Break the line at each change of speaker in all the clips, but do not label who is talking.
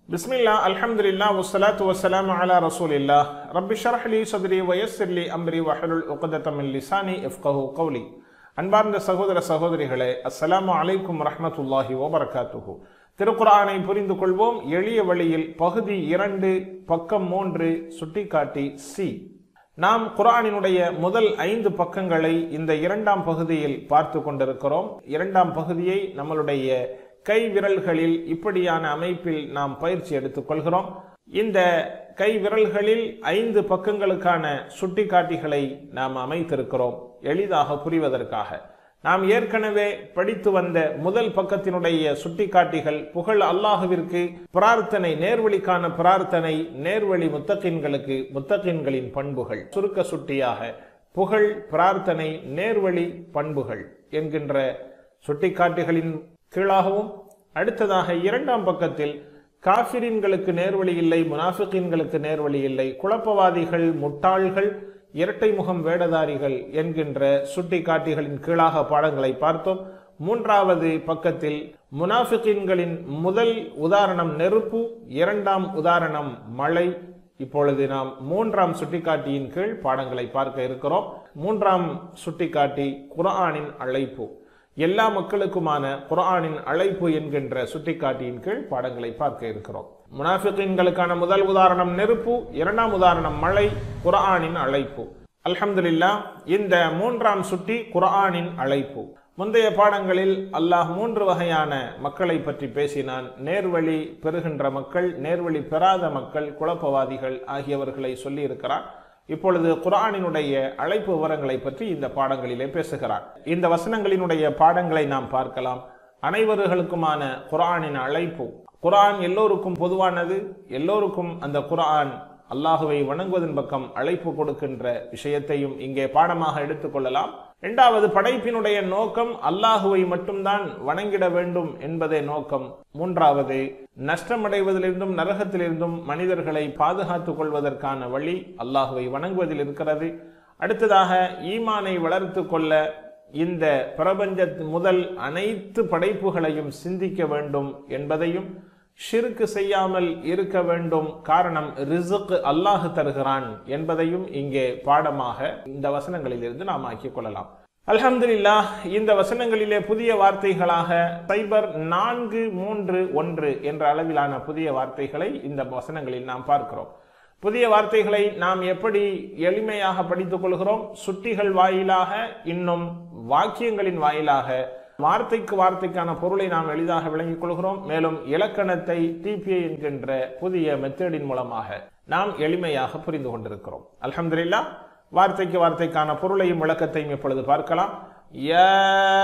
بسم الله الحمد لله والصلاة والسلام على رسول الله رب اشرح لي صدري ويسر لي أمري واحلل عقدة من لساني يفقهوا قولي அன்பார்ந்த சகோதர சகோதரிகளே அஸ்ஸலாமு அலைக்கும் ரஹ்மத்துல்லாஹி வபரகாத்துஹு திருக்குர்ஆனை புரிந்து கொள்வோம் எளிய வழியில் பகுதி இரண்டு பக்கம் மூன்று சுட்டிக்காட்டி சி நாம் குர்ஆனினுடைய முதல் ஐந்து பக்கங்களை இந்த இரண்டாம் பகுதியில் பார்த்து கொண்டிருக்கிறோம் இரண்டாம் பகுதியை நம்மளுடைய கை விரல்களில் இப்படியான அமைப்பில் நாம் பயிற்சி எடுத்துக் கொள்கிறோம் இந்த கை விரல்களில் ஐந்து பக்கங்களுக்கான சுட்டிக்காட்டிகளை நாம் அமைத்திருக்கிறோம் எளிதாக புரிவதற்காக நாம் ஏற்கனவே படித்து வந்த முதல் பக்கத்தினுடைய சுட்டிக்காட்டிகள் புகழ் அல்லாஹுவிற்கு பிரார்த்தனை நேர்வழிக்கான பிரார்த்தனை நேர்வழி முத்தகின்களுக்கு முத்தகின்களின் பண்புகள் சுருக்க சுட்டியாக புகழ் பிரார்த்தனை நேர்வழி பண்புகள் என்கின்ற சுட்டிக்காட்டிகளின் கீழாகவும் அடுத்ததாக இரண்டாம் பக்கத்தில் காஃபிரின்களுக்கு நேர்வழி இல்லை முனாஃபிகின்களுக்கு நேர்வழி இல்லை குழப்பவாதிகள் முட்டாள்கள் இரட்டை முகம் வேடதாரிகள் என்கின்ற சுட்டிக்காட்டிகளின் கீழாக பாடங்களை பார்த்தோம் மூன்றாவது பக்கத்தில் முனாஃபிகின்களின் முதல் உதாரணம் நெருப்பு இரண்டாம் உதாரணம் மழை இப்பொழுது நாம் மூன்றாம் சுட்டிக்காட்டியின் கீழ் பாடங்களை பார்க்க இருக்கிறோம் மூன்றாம் சுட்டிக்காட்டி குர்ஆனின் அழைப்பு எல்லா மக்களுக்குமான குர்ஆனின் அழைப்பு என்கின்ற சுட்டிக்காட்டியின் கீழ் பாடங்களை பார்க்க இருக்கிறோம் முனாஃபிகின்களுக்கான முதல் உதாரணம் நெருப்பு இரண்டாம் உதாரணம் மழை குர்ஆனின் அழைப்பு அல்ஹம்துலில்லா இந்த மூன்றாம் சுட்டி குர்ஆனின் அழைப்பு முந்தைய பாடங்களில் அல்லாஹ் மூன்று வகையான மக்களை பற்றி பேசினான் நேர்வழி பெறுகின்ற மக்கள் நேர்வழி பெறாத மக்கள் குழப்பவாதிகள் ஆகியவர்களை சொல்லி இருக்கிறான் இப்பொழுது குரானினுடைய அழைப்பு விவரங்களை பற்றி இந்த பாடங்களிலே பேசுகிறார் இந்த வசனங்களினுடைய பாடங்களை நாம் பார்க்கலாம் அனைவர்களுக்குமான குரானின் அழைப்பு குரான் எல்லோருக்கும் பொதுவானது எல்லோருக்கும் அந்த குரான் அல்லாஹுவை வணங்குவதன் பக்கம் அழைப்பு கொடுக்கின்ற விஷயத்தையும் இங்கே பாடமாக எடுத்துக்கொள்ளலாம் இரண்டாவது படைப்பினுடைய நோக்கம் அல்லாஹுவை மட்டும்தான் வணங்கிட வேண்டும் என்பதே நோக்கம் மூன்றாவது நஷ்டமடைவதிலிருந்தும் நரகத்திலிருந்தும் மனிதர்களை பாதுகாத்துக் கொள்வதற்கான வழி அல்லாஹுவை வணங்குவதில் இருக்கிறது அடுத்ததாக ஈமானை வளர்த்து கொள்ள இந்த பிரபஞ்ச முதல் அனைத்து படைப்புகளையும் சிந்திக்க வேண்டும் என்பதையும் ஷிருக்கு செய்யாமல் இருக்க வேண்டும் காரணம் ரிசுக் அல்லாஹ் தருகிறான் என்பதையும் இங்கே பாடமாக இந்த வசனங்களிலிருந்து நாம் ஆக்கிக் கொள்ளலாம் அல்ஹம்துலில்லா இந்த வசனங்களிலே புதிய வார்த்தைகளாக சைபர் நான்கு மூன்று ஒன்று என்ற அளவிலான புதிய வார்த்தைகளை இந்த வசனங்களில் நாம் பார்க்கிறோம் புதிய வார்த்தைகளை நாம் எப்படி எளிமையாக படித்துக் கொள்கிறோம் சுட்டிகள் வாயிலாக இன்னும் வாக்கியங்களின் வாயிலாக வார்த்தைக்கு வார்த்தைக்கான பொருளை நாம் எளிதாக விளங்கிக் கொள்கிறோம் மேலும் இலக்கணத்தை டிபிஐ என்கின்ற புதிய மெத்தேடின் மூலமாக நாம் எளிமையாக புரிந்து கொண்டிருக்கிறோம் அல்ஹம்துலில்லா வார்த்தைக்கு வார்த்தைக்கான பொருளையும் விளக்கத்தையும் இப்பொழுது பார்க்கலாம் يا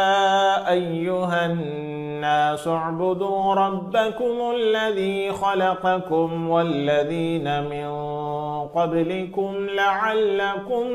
أيها الناس اعبدوا ربكم الذي خلقكم والذين من قبلكم لعلكم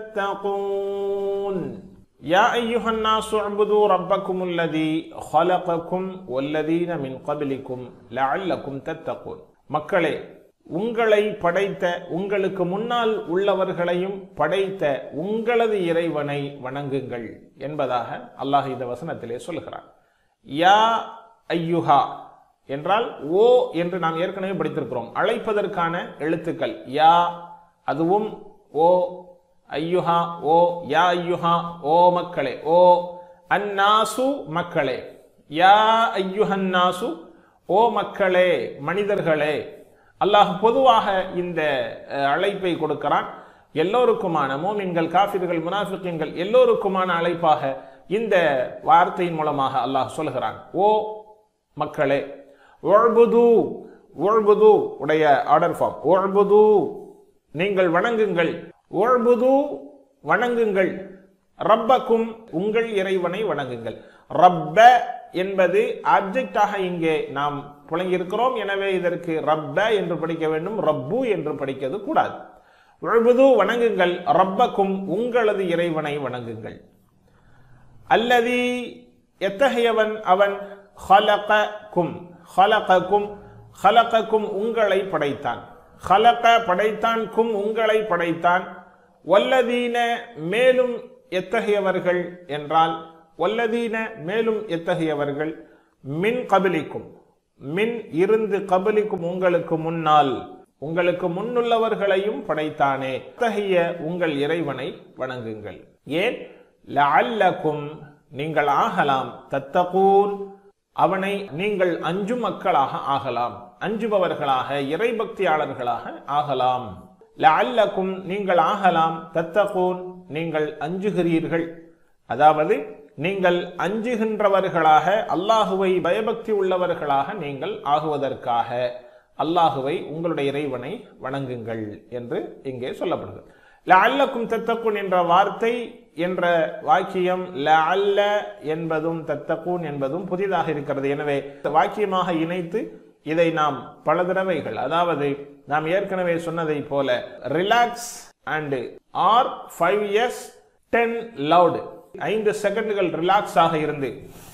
تتقون يا أيها الناس اعبدوا ربكم الذي خلقكم والذين من قبلكم لعلكم تتقون மக்களே உங்களை படைத்த உங்களுக்கு முன்னால் உள்ளவர்களையும் படைத்த உங்களது இறைவனை வணங்குங்கள் என்பதாக அல்லாஹ் இந்த வசனத்திலே சொல்கிறார் யா ஐயுஹா என்றால் ஓ என்று நாம் ஏற்கனவே படித்திருக்கிறோம் அழைப்பதற்கான எழுத்துக்கள் யா அதுவும் ஓ ஐயுஹா ஓ யா ஐயுஹா ஓ மக்களே ஓ அந்நாசு மக்களே யா ஐயுஹன்னாசு ஓ மக்களே மனிதர்களே அல்லாஹ் பொதுவாக இந்த அழைப்பை கொடுக்கிறான் எல்லோருக்குமான மோமின்கள் காஃபிர்கள் முனாஃபிக்கீன்கள் எல்லோருக்குமான அழைப்பாக இந்த வார்த்தையின் மூலமாக அல்லாஹ் சொல்கிறான் ஓ மக்களே ஒழ்புது ஒழ்புது உடைய ஆர்டர் ஃபார்ம் ஒழ்புது நீங்கள் வணங்குங்கள் ஒழ்புது வணங்குங்கள் ரப்பக்கும் உங்கள் இறைவனை வணங்குங்கள் ரப்ப என்பது ஆப்ஜெக்டாக இங்கே நாம் புழங்கியிருக்கிறோம் எனவே இதற்கு ரப்ப என்று படிக்க வேண்டும் ரப்பு என்று படிக்கிறது கூடாது உழ்புது வணங்குங்கள் ரப்பக்கும் உங்களது இறைவனை வணங்குங்கள் அல்லது எத்தகையவன் அவன் ஹலகும் ஹலகும் ஹலகும் உங்களை படைத்தான் ஹலக படைத்தான் கும் உங்களை படைத்தான் வல்லதீன மேலும் எத்தகையவர்கள் என்றால் வல்லதீன மேலும் எத்தகையவர்கள் மின் கபிலிக்கும் மின் இருந்து கபலிக்கும் உங்களுக்கு முன்னால் உங்களுக்கு முன்னுள்ளவர்களையும் படைத்தானே அத்தகைய உங்கள் இறைவனை வணங்குங்கள் ஏன் லஅல்லக்கும் நீங்கள் ஆகலாம் தத்தகூன் அவனை நீங்கள் அஞ்சும் மக்களாக ஆகலாம் அஞ்சுபவர்களாக இறைபக்தியாளர்களாக ஆகலாம் லஅல்லக்கும் நீங்கள் ஆகலாம் தத்தகூன் நீங்கள் அஞ்சுகிறீர்கள் அதாவது நீங்கள் அஞ்சுகின்றவர்களாக அல்லாஹுவை பயபக்தி உள்ளவர்களாக நீங்கள் ஆகுவதற்காக அல்லாஹுவை உங்களுடைய இறைவனை வணங்குங்கள் என்று இங்கே சொல்லப்படுகிறது லஅல்லக்கும் தத்தக்குன் என்ற வார்த்தை என்ற வாக்கியம் லஅல்ல என்பதும் தத்தக்கூன் என்பதும் புதிதாக இருக்கிறது எனவே இந்த வாக்கியமாக இணைத்து இதை நாம் பல தடவைகள் அதாவது நாம் ஏற்கனவே சொன்னதை போல relax and R five years ten loud ஐந்து செகண்டுகள் ரிலாக்ஸ் ஆக இருந்து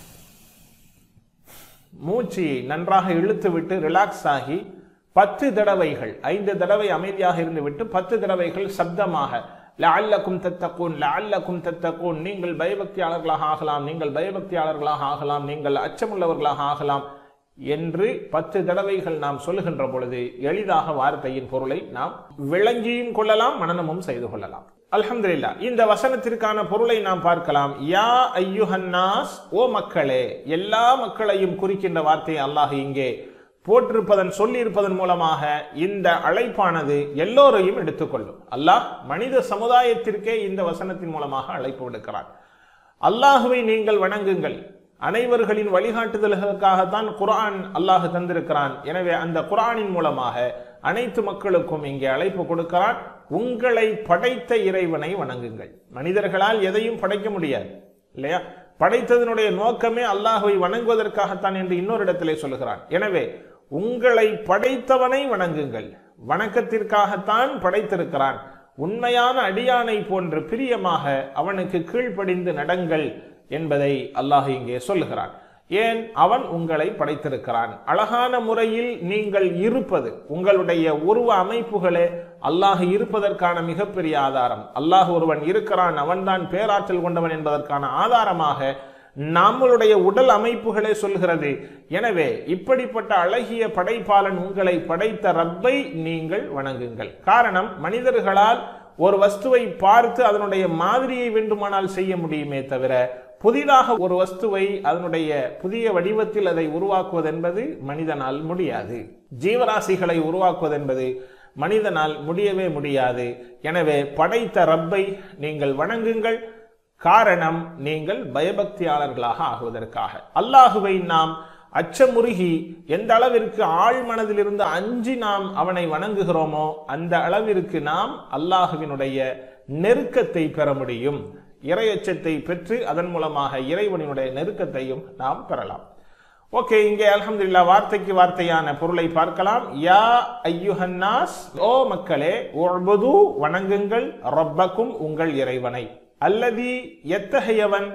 மூச்சு நன்றாக இழுத்து விட்டு ரிலாக்ஸ் ஆகி பத்து தடவைகள் ஐந்து தடவை அமைதியாக இருந்து விட்டு பத்து தடவைகள் சப்தமாக லஅல்லக்கும் தத்தக்கூன் லஅல்லக்கும் தத்தக்கூன் நீங்கள் பயபக்தியாளர்களாக ஆகலாம் நீங்கள் பயபக்தியாளர்களாக ஆகலாம் நீங்கள் அச்சமுள்ளவர்களாக ஆகலாம் என்று பத்து தடவைகள் நாம் சொல்லுகின்ற பொழுது எளிதாக வார்த்தையின் பொருளை நாம் விளங்கியும் கொள்ளலாம் மனனமும் செய்து கொள்ளலாம் அல்ஹம்துலில்லா இந்த வசனத்திற்கான பொருளை நாம் பார்க்கலாம் யா ஐயுஹன்னாஸ் ஓ மக்களே எல்லா மக்களையும் குறிக்கின்ற வார்த்தையை அல்லாஹ் இங்கே போட்டிருப்பதன் சொல்லியிருப்பதன் மூலமாக இந்த அழைப்பானது எல்லோரையும் எடுத்துக்கொள்ளும் அல்லாஹ் மனித சமுதாயத்திற்கே இந்த வசனத்தின் மூலமாக அழைப்பு விடுக்கிறார் அல்லாஹுவை நீங்கள் வணங்குங்கள் அனைவர்களின் வழிகாட்டுதல்களுக்காகத்தான் குர்ஆன் அல்லாஹ் தந்திருக்கிறான் எனவே அந்த குர்ஆனின் மூலமாக அனைத்து மக்களுக்கும் இங்கே அழைப்பு கொடுக்கிறான் உங்களை படைத்த இறைவனை வணங்குங்கள் மனிதர்களால் எதையும் படைக்க முடியாது இல்லையா படைத்ததனுடைய நோக்கமே அல்லாஹுவை வணங்குவதற்காகத்தான் என்று இன்னொரு இடத்திலே சொல்லுகிறான் எனவே உங்களை படைத்தவனை வணங்குங்கள் வணக்கத்திற்காகத்தான் படைத்திருக்கிறான் உண்மையான அடியானை போன்று பிரியமாக அவனுக்கு கீழ்ப்படிந்து நடங்கள் என்பதை அல்லாஹ் இங்கே சொல்லுகிறான் ஏன் அவன் உங்களை படைத்திருக்கிறான் அழகான முறையில் நீங்கள் இருப்பது உங்களுடைய உருவ அமைப்புகளே அல்லாஹ் இருப்பதற்கான மிகப்பெரிய ஆதாரம் அல்லாஹ் ஒருவன் இருக்கிறான் அவன்தான் பேராற்றல் கொண்டவன் என்பதற்கான ஆதாரமாக நம்மளுடைய உடல் அமைப்புகளே சொல்கிறது எனவே இப்படிப்பட்ட அழகிய படைப்பாளன் உங்களை படைத்த ரப்பை நீங்கள் வணங்குங்கள் காரணம் மனிதர்களால் ஒரு வஸ்துவை பார்த்து அதனுடைய மாதிரியை வேண்டுமானால் செய்ய முடியுமே தவிர புதிதாக ஒரு வஸ்துவை அதனுடைய புதிய வடிவத்தில் அதை உருவாக்குவது என்பது மனிதனால் முடியாது ஜீவராசிகளை உருவாக்குவது என்பது மனிதனால் முடியவே முடியாது எனவே படைத்த ரப்பை நீங்கள் வணங்குங்கள் காரணம் நீங்கள் பயபக்தியாளர்களாக ஆகுவதற்காக அல்லாஹுவை நாம் அச்சமுருகி எந்த அளவிற்கு ஆழ் மனதிலிருந்து அஞ்சி நாம் அவனை வணங்குகிறோமோ அந்த அளவிற்கு நாம் அல்லாஹுவினுடைய நெருக்கத்தை பெற முடியும் இறையச்சத்தை பெற்று அதன் மூலமாக இறைவனினுடைய நெருக்கத்தையும் நாம் பெறலாம் ஓகே இங்கே அல்ஹம்துலில்லா வார்த்தைக்கு வார்த்தையான பொருளை பார்க்கலாம் யா ஐயுஹன்னாஸ் ஓ மக்களே உஅ்புது வணங்குங்கள் ரப்பக்கும் உங்கள் இறைவனை அல்லதி எத்தகையவன்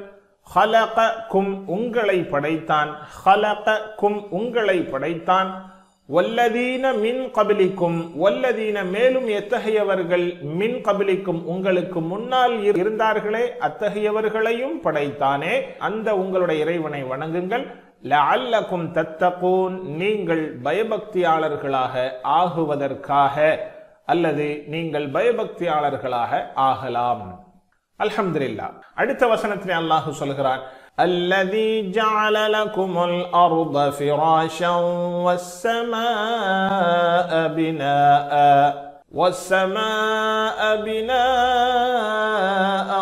ஹலகக்கும் உங்களை படைத்தான் ஹலகக்கும் உங்களை படைத்தான் வல்லதீன மின் கபிலிக்கும் வல்லதீன மேலும் எத்தகையவர்கள் மின் கபிலிக்கும் உங்களுக்கு முன்னால் இருந்தார்களே அத்தகையவர்களையும் படைத்தானே அந்த உங்களுடைய இறைவனை வணங்குங்கள் லஅல்லக்கும் தத்தகூன் நீங்கள் பயபக்தியாளர்களாக ஆகுவதற்காக அல்லது நீங்கள் பயபக்தியாளர்களாக ஆகலாம் அல்ஹம்துலில்லா அடுத்த வசனத்திலே அல்லாஹ் சொல்கிறான் الذي جعل لكم الأرض فراشا والسماء بناء والسماء بناء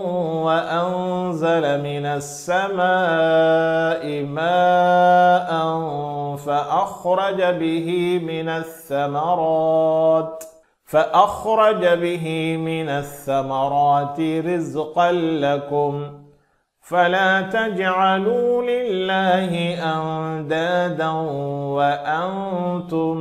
وأنزل من السماء ماء فأخرج به من الثمرات فأخرج به من الثمرات رزقا لكم فلا تجعلوا لله أندادا وأنتم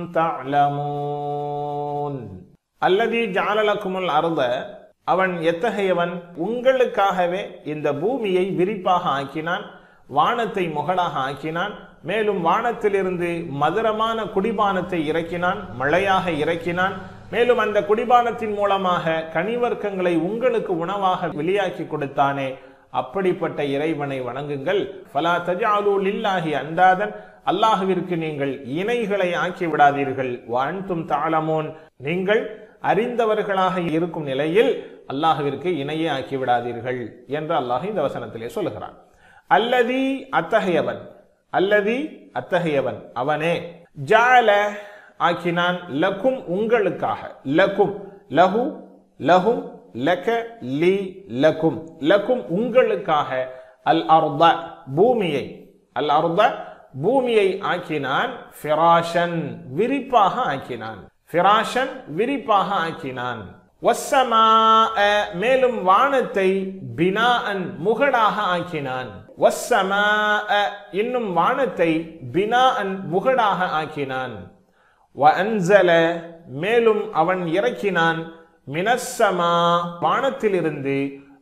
تعلمون الذي جعل لكم الأرض அவன் எத்தகையவன் உங்களுக்காகவே இந்த பூமியை விரிப்பாக ஆக்கினான் வானத்தை முகடாக ஆக்கினான் மேலும் வானத்திலிருந்து மதுரமான குடிபானத்தை இறக்கினான் மழையாக இறக்கினான் மேலும் அந்த குடிபானத்தின் மூலமாக கனிவர்க்கங்களை உங்களுக்கு உணவாக வெளியாக்கி கொடுத்தானே அப்படிப்பட்ட இறைவனை வணங்குங்கள் ஃபலா தஜாலு லில்லாஹி அந்தாதன் அல்லாஹுவிற்கு நீங்கள் இணைகளை ஆக்கி விடாதீர்கள் வான்தும் தாளமோன் நீங்கள் அறிந்தவர்களாக இருக்கும் நிலையில் அல்லாஹுவிற்கு இணையை ஆக்கி விடாதீர்கள் என்று அல்லாஹ் இந்த வசனத்திலே சொல்லுகிறான் அல்லதி அத்தகையவன் அல்லதி அத்தகையவன் அவனே ஜால ஆக்கினான் லக்கும் உங்களுக்காக லக்கும் லஹு லஹும் லக லி லக்கும் லக்கும் உங்களுக்காக அல் அர்த பூமியை அல் அர்த பூமியை ஆக்கினான் ஃபிராஷன் விரிப்பாக ஆக்கினான் ஃபிராஷன் விரிப்பாக ஆக்கினான் வஸ்ஸமாஅ மேலும் வானத்தை பினாஅன் முகடாக ஆக்கினான் வஸ்ஸமாஅ இன்னும் வானத்தை பினாஅன் முகடாக ஆக்கினான் வஅன்சல மேலும் அவன் இறக்கினான் மினஸ்ஸமா வானத்திலிருந்து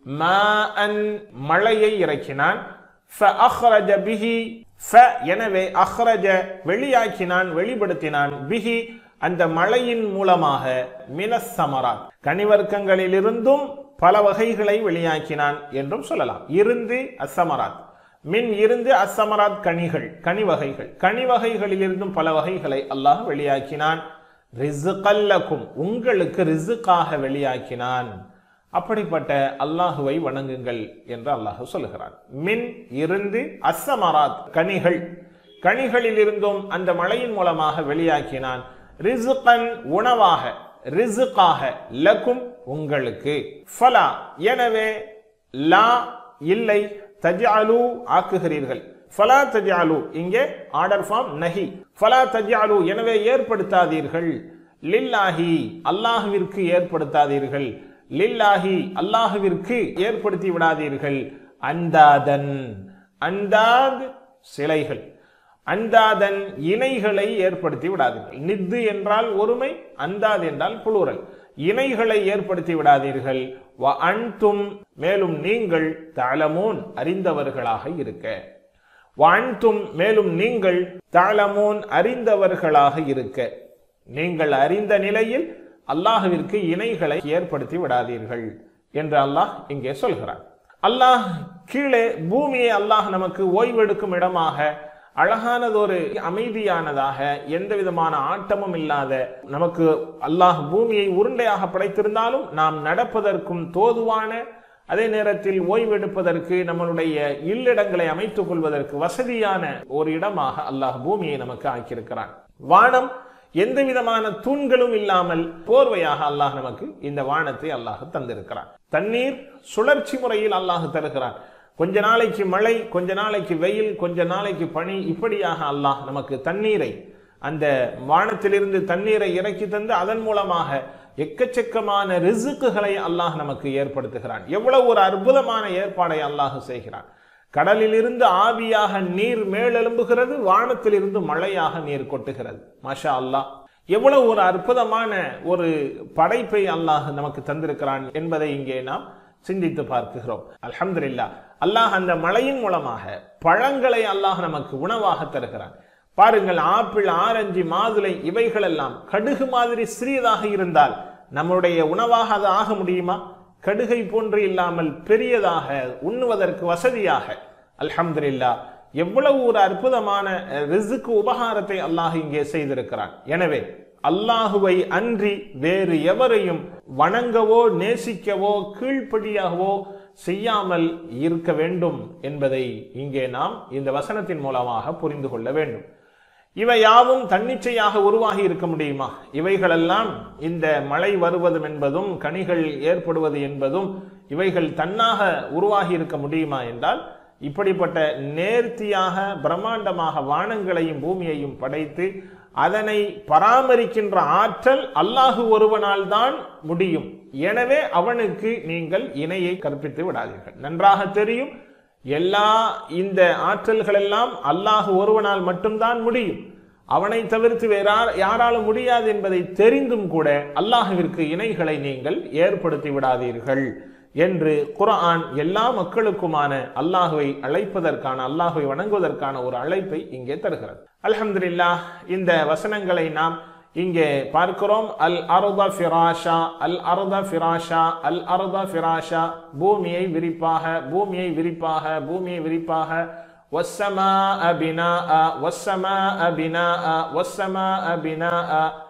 மாஅன் மழையை இறக்கினான் ஃபஅஹ்ரஜ பிஹி ஃப எனவே அஹ்ரஜ வெளியாக்கினான் வெளிப்படுத்தினான் பிஹி அந்த மழையின் மூலமாக மினசமராத் கனிவர்க்கங்களிலிருந்தும் பல வகைகளை வெளியாக்கினான் என்றும் சொல்லலாம் இருந்து அசமராத் மின் இருந்து அசமராத் கனிகள் கனி வகைகள் கனி வகைகளிலிருந்தும் பல வகைகளை அல்லாஹ் வெளியாக்கினான் ரிசுகல்லக்கும் உங்களுக்கு ரிசுக்காக வெளியாக்கினான் அப்படிப்பட்ட அல்லாஹுவை வணங்குங்கள் என்று அல்லாஹ் சொல்லுகிறான் மின் இருந்து அசமராத் கனிகள் கனிகளில் இருந்தும் அந்த மழையின் மூலமாக வெளியாக்கினான் ரிசுகன் உணவாக ரிசுக்காக லக்கும் உங்களுக்கு ஃபலா எனவே லா இல்லை தஜாலு ஆக்குகிறீர்கள் ஃபலா தஜாலு இங்கே ஆர்டர் ஃபார்ம் நஹி ஃபலா தஜாலு எனவே ஏற்படுத்தாதீர்கள் லில்லாஹி அல்லாஹுவிற்கு ஏற்படுத்தாதீர்கள் லில்லாஹி அல்லாஹுவிற்கு ஏற்படுத்தி விடாதீர்கள் அந்தாதன் அந்தாத் சிலைகள் அந்தாதன் இணைகளை ஏற்படுத்தி விடாதீர்கள் நித்து என்றால் ஒருமை அந்தாத் என்றால் புளூரல் இணைகளை ஏற்படுத்தி விடாதீர்கள் வ அன்தும் மேலும் நீங்கள் தலமூன் அறிந்தவர்களாக இருக்க வான்தும் மேலும் நீங்கள் தாளமோன் அறிந்தவர்களாக இருக்க நீங்கள் அறிந்த நிலையில் அல்லாஹுவிற்கு இணைகளை ஏற்படுத்தி விடாதீர்கள் என்று அல்லாஹ் இங்கே சொல்கிறார் அல்லாஹ் கீழே பூமியை அல்லாஹ் நமக்கு ஓய்வெடுக்கும் இடமாக அழகானதொரு அமைதியானதாக எந்த விதமான ஆட்டமும் இல்லாத நமக்கு அல்லாஹ் பூமியை உருண்டையாக படைத்திருந்தாலும் நாம் நடப்பதற்கும் தோதுவான அதே நேரத்தில் ஓய்வெடுப்பதற்கு நம்மளுடைய இல்லிடங்களை அமைத்துக் கொள்வதற்கு வசதியான ஒரு இடமாக அல்லாஹ் பூமியை நமக்கு ஆக்கியிருக்கிறான் வானம் எந்த விதமான தூண்களும் இல்லாமல் போர்வையாக அல்லாஹ் நமக்கு இந்த வானத்தை அல்லாஹ் தந்திருக்கிறான் தண்ணீர் சுழற்சி முறையில் அல்லாஹ் தருகிறான் கொஞ்ச நாளைக்கு மழை கொஞ்ச நாளைக்கு வெயில் கொஞ்ச நாளைக்கு பனி இப்படியாக அல்லாஹ் நமக்கு தண்ணீரை அந்த வானத்திலிருந்து தண்ணீரை இறக்கி தந்து அதன் மூலமாக எக்கச்சக்கமான ரிசுக்குகளை அல்லாஹ் நமக்கு ஏற்படுத்துகிறான் எவ்வளவு ஒரு அற்புதமான ஏற்பாடை அல்லாஹ் செய்கிறான் கடலிலிருந்து ஆவியாக நீர் மேலெழும்புகிறது வானத்திலிருந்து மழையாக நீர் கொட்டுகிறது மாஷா அல்லாஹ் எவ்வளவு ஒரு அற்புதமான ஒரு படைப்பை அல்லாஹ் நமக்கு தந்திருக்கிறான் என்பதை இங்கே நாம் சிந்தித்து பார்க்கிறோம் அல்ஹம்துலில்லா அல்லாஹ் அந்த மழையின் மூலமாக பழங்களை அல்லாஹ் நமக்கு உணவாக தருகிறான் பாருங்கள் ஆப்பிள் ஆரஞ்சு மாதுளை இவைகளெல்லாம் கடுகு மாதிரி சிறியதாக இருந்தால் நம்முடைய உணவாக அது ஆக முடியுமா கடுகை போன்று இல்லாமல் பெரியதாக உண்ணுவதற்கு வசதியாக அல்ஹம்துலில்லா எவ்வளவு ஒரு அற்புதமான ரிசுக்கு உபகாரத்தை அல்லாஹ் இங்கே செய்திருக்கிறான் எனவே அல்லாஹுவை அன்றி வேறு எவரையும் வணங்கவோ நேசிக்கவோ கீழ்ப்படியாகவோ செய்யாமல் இருக்க வேண்டும் என்பதை இங்கே நாம் இந்த வசனத்தின் மூலமாக புரிந்து கொள்ள வேண்டும் இவை யாவும் தன்னிச்சையாக உருவாகி இருக்க முடியுமா இவைகளெல்லாம் இந்த மழை வருவதும் என்பதும் கனிகள் ஏற்படுவது என்பதும் இவைகள் தன்னாக உருவாகி இருக்க முடியுமா என்றால் இப்படிப்பட்ட நேர்த்தியாக பிரம்மாண்டமாக வானங்களையும் பூமியையும் படைத்து அதனை பராமரிக்கின்ற ஆற்றல் அல்லாஹு ஒருவனால் தான் முடியும் எனவே அவனுக்கு நீங்கள் இணையை கற்பித்து விடாதீர்கள் நன்றாக தெரியும் எல்லா இந்த ஆற்றல்கள் எல்லாம் அல்லாஹ் ஒருவனால் மட்டும்தான் முடியும் அவனை தவிர்த்து வேற யாராலும் முடியாது என்பதை தெரிந்தும் கூட அல்லாஹுவிற்கு இணைகளை நீங்கள் ஏற்படுத்தி விடாதீர்கள் என்று குர்ஆன் எல்லா மக்களுக்குமான அல்லாஹுவை அழைப்பதற்கான அல்லாஹுவை வணங்குவதற்கான ஒரு அழைப்பை இங்கே தருகிறது அல்ஹம்துலில்லாஹ் இந்த வசனங்களை நாம் இங்கே பார்க்கிறோம் அல் அருத ஃபிராஷா அல் அருத ஃபிராஷா அல் அருத ஃபிராஷா பூமியை விரிப்பாக பூமியை விரிப்பாக பூமியை விரிப்பாக والسماء بناء والسماء بناء والسماء بناء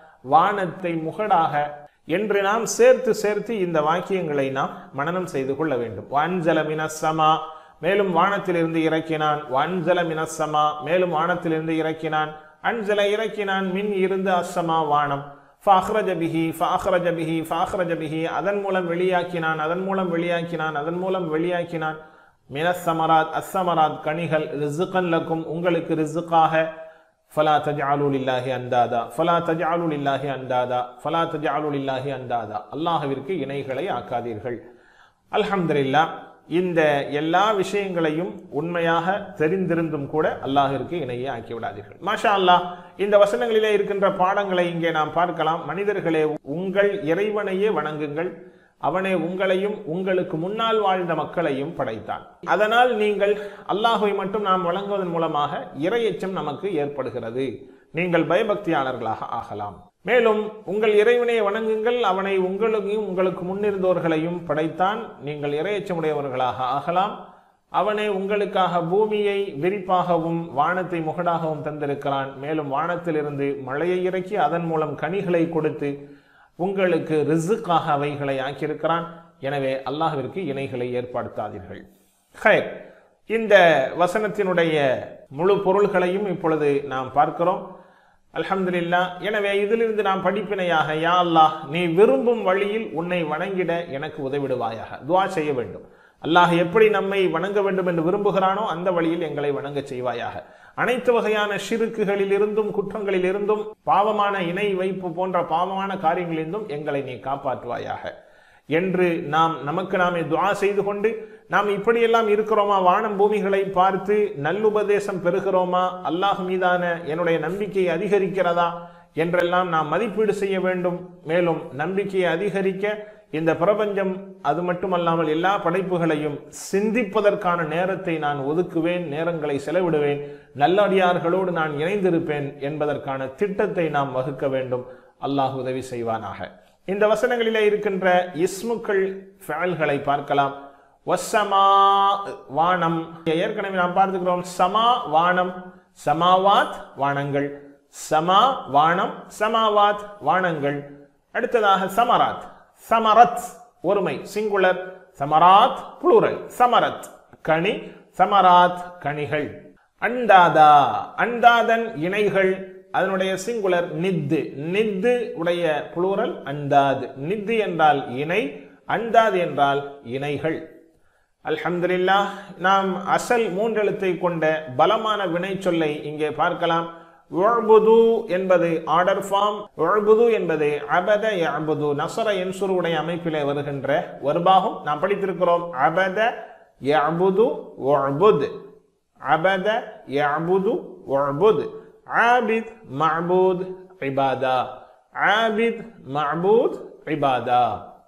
வானத்தை முகடாக என்று நாம் சேர்த்து சேர்த்து இந்த வாக்கியங்களை நாம் மனனம் செய்து கொள்ள வேண்டும் வான்ஜல மினசமா மேலும் வானத்திலிருந்து இறக்கினான் வான்ஜல மினசமா மேலும் வானத்திலிருந்து இறக்கினான் அன்ஜல இறக்கினான் மின் இருந்து அஸ்ஸமா வானம் ஃபாஹ்ரஜ பிஹி ஃபாஹ்ரஜ பிஹி ஃபாஹ்ரஜ பிஹி அதன் மூலம் வெளியாக்கினான் அதன் மூலம் வெளியாக்கினான் அதன் மூலம் வெளியாக்கினான் மினசமராத் அஸ்ஸமராத் கனிகள் ரிசுகன் லக்கும் உங்களுக்கு ரிசுக்காக ஃபலா தஜ்அலு லில்லாஹி அந்தாதா ஃபலா தஜ்அலு லில்லாஹி அந்தாதா ஃபலா தஜ்அலு லில்லாஹி அந்தாதா அல்லாஹ்விற்கு இணைகளை ஆக்காதீர்கள் அல்ஹம்துலில்லாஹ் இந்த எல்லா விஷயங்களையும் உண்மையாக தெரிந்திருந்தும் கூட அல்லாஹிற்கு இணையை ஆக்கி விடாதீர்கள் மாஷா அல்லாஹ் இந்த வசனங்களிலே இருக்கின்ற பாடங்களை இங்கே நாம் பார்க்கலாம் மனிதர்களே உங்கள் இறைவனையே வணங்குங்கள் அவனே உங்களையும் உங்களுக்கு முன்னால் வாழ்ந்த மக்களையும் படைத்தான் அதனால் நீங்கள் அல்லாஹுவை மட்டும் நாம் வழங்குவதன் மூலமாக இரையச்சம் நமக்கு ஏற்படுகிறது நீங்கள் பயபக்தியாளர்களாக ஆகலாம் மேலும் உங்கள் இறைவனை வணங்குங்கள் அவனை உங்களையும் உங்களுக்கு முன்னிருந்தோர்களையும் படைத்தான் நீங்கள் இரையச்சமுடையவர்களாக ஆகலாம் அவனே உங்களுக்காக பூமியை விரிப்பாகவும் வானத்தை முகடாகவும் தந்திருக்கிறான் மேலும் வானத்திலிருந்து மழையை இறக்கி அதன் மூலம் கனிகளை கொடுத்து உங்களுக்கு ரிசுக்காக அவைகளை ஆக்கியிருக்கிறான் எனவே அல்லாஹ்விற்கு இணைகளை ஏற்படுத்தாதீர்கள் ஹைர் இந்த வசனத்தினுடைய முழு பொருள்களையும் இப்பொழுது நாம் பார்க்கிறோம் அல்ஹம்துலில்லா எனவே இதிலிருந்து நாம் படிப்பினையாக யா அல்லாஹ் நீ விரும்பும் வழியில் உன்னை வணங்கிட எனக்கு உதவிடுவாயாக துவா செய்ய வேண்டும் அல்லாஹ் எப்படி நம்மை வணங்க வேண்டும் என்று விரும்புகிறானோ அந்த வழியில் எங்களை வணங்க செய்வாயாக அனைத்து வகையான ஷிருக்குகளில் இருந்தும் குற்றங்களில் இருந்தும் பாவமான இணை வைப்பு போன்ற பாவமான காரியங்களிலிருந்தும் எங்களை நீ காப்பாற்றுவாயாக என்று நாம் நமக்கு நாமே துவா செய்து கொண்டு நாம் இப்படியெல்லாம் இருக்கிறோமா வானம் பூமிகளை பார்த்து நல்லுபதேசம் பெறுகிறோமா அல்லாஹ் மீதான என்னுடைய நம்பிக்கை அதிகரிக்கிறதா என்றெல்லாம் நாம் மதிப்பீடு செய்ய வேண்டும் மேலும் நம்பிக்கையை அதிகரிக்க இந்த பிரபஞ்சம் அது மட்டுமல்லாமல் எல்லா படைப்புகளையும் சிந்திப்பதற்கான நேரத்தை நான் ஒதுக்குவேன் நேரங்களை செலவிடுவேன் நல்லடியார்களோடு நான் இணைந்திருப்பேன் என்பதற்கான திட்டத்தை நாம் வகுக்க வேண்டும் அல்லாஹ் உதவி செய்வானாக இந்த வசனங்களிலே இருக்கின்ற இஸ்முக்கள் ஃபேல்களை பார்க்கலாம் வசமா வானம் ஏற்கனவே நாம் பார்த்துக்கிறோம் சமா வானம் சமாவாத் வானங்கள் சமா வானம் சமாவாத் வானங்கள் அடுத்ததாக சமராத் சமரத் ஒருமை சிங்குலர் சமராத் புளூரல் சமரத் கனி சமராத் கனிகள் அண்டாதா அண்டாதன் இணைகள் அதனுடைய சிங்குலர் நித்து நித்து உடைய புளூரல் அந்தாது நித்து என்றால் இணை அந்தாது என்றால் இணைகள் அல்ஹம்துலில்லாஹ் நாம் அசல் மூன்றெழுத்தை கொண்ட பலமான வினை சொல்லை இங்கே பார்க்கலாம் உழ்புது என்பது ஆர்டர் ஃபார்ம் உழ்புது என்பது அபத யஅபுது நசர என்சுரு உடைய அமைப்பிலே வருகின்ற வருபாகும் நாம் படித்திருக்கிறோம் அபத யஅபுது உழ்புத் அபத யஅபுது உழ்புத் ஆபித் மஅபூத் இபாதா ஆபித் மஅபூத் இபாதா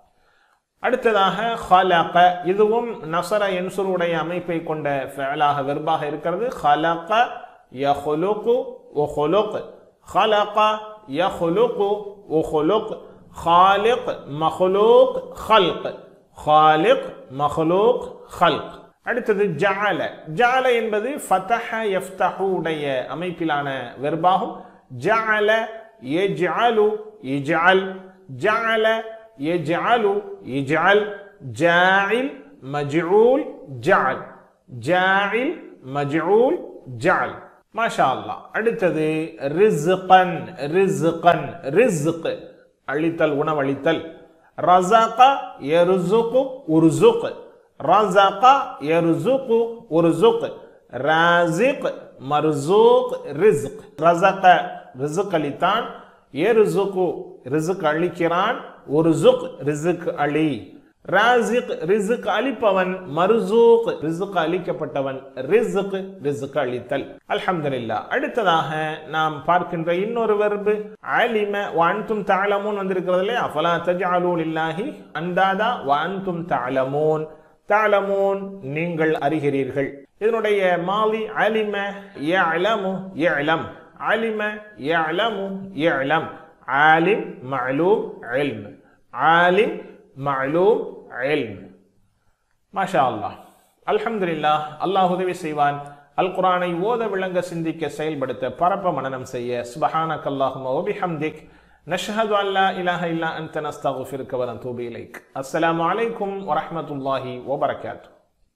அடுத்ததாக ஹலக இதுவும் நசர என்சுருடைய அமைப்பை கொண்ட ஃபேலாக வெர்பாக இருக்கிறது ஹலக யஹுலுகு உஹுலுக் ஹலக யஹுலுகு உஹுலுக் خالق மஹ்லூக் خلق خالق மஹ்லூக் خلق அடுத்தது ஜஅல ஜஅல என்பது ஃபதஹ யஃப்தஹு உடைய அமைப்பிலான வெர்பாகும் ஜஅல யஜ்அலு இஜ்அல் ஜஅல يجعل يجعل جاعل مجعول جعل جاعل مجعول جعل ما شاء الله அடுத்தது ரிஸ்கன் ரிஸ்கன் ரிஸ்க் அளித்தல் உணவளித்தல் ரஸக யர்சுகு உர்சுக் ரஸக யர்சுகு உர்சுக் ராசிக் மர்சூக் ரிஸ்க் ரஸக ரிஸ்க் அளித்தான் எருசுக்கு ரிசுக் அளிக்கிறான் ஒரு ஜுக் ரிசுக் அலி ராசிக் ரிசுக் அளிப்பவன் மருசூக் ரிசுக் அளிக்கப்பட்டவன் ரிசுக் ரிசுக் அளித்தல் அல்ஹம்துலில்லா அடுத்ததாக நாம் பார்க்கின்ற இன்னொரு வெர்பு அலிம வான்தும் தாளமூன் வந்திருக்கிறது இல்லையா ஃபலா தஜ்அலூ லில்லாஹி அந்தாதா வான்தும் தாளமூன் தாளமூன் நீங்கள் அறிகிறீர்கள் இதனுடைய மாலி அலிம யஅலமு யஅலம் علم يعلم يعلم عالم معلوم علم عالم معلوم علم ما شاء الله الحمد لله அல்லாஹ் உதவி செய்வான் அல் குரானை ஓத விளங்க சிந்திக்க செயல்படுத்த பரப்ப மனனம் செய்ய சுபஹானக் அல்லாஹும்ம வபிஹம்திக் நஷ்ஹது அன் லா இலாஹ இல்லா அன்த நஸ்தக்ஃபிருக்க வ நதூபு இலைக் அஸ்ஸலாமு அலைக்கும் வரஹ்மத்துல்லாஹி வபரகாத்துஹு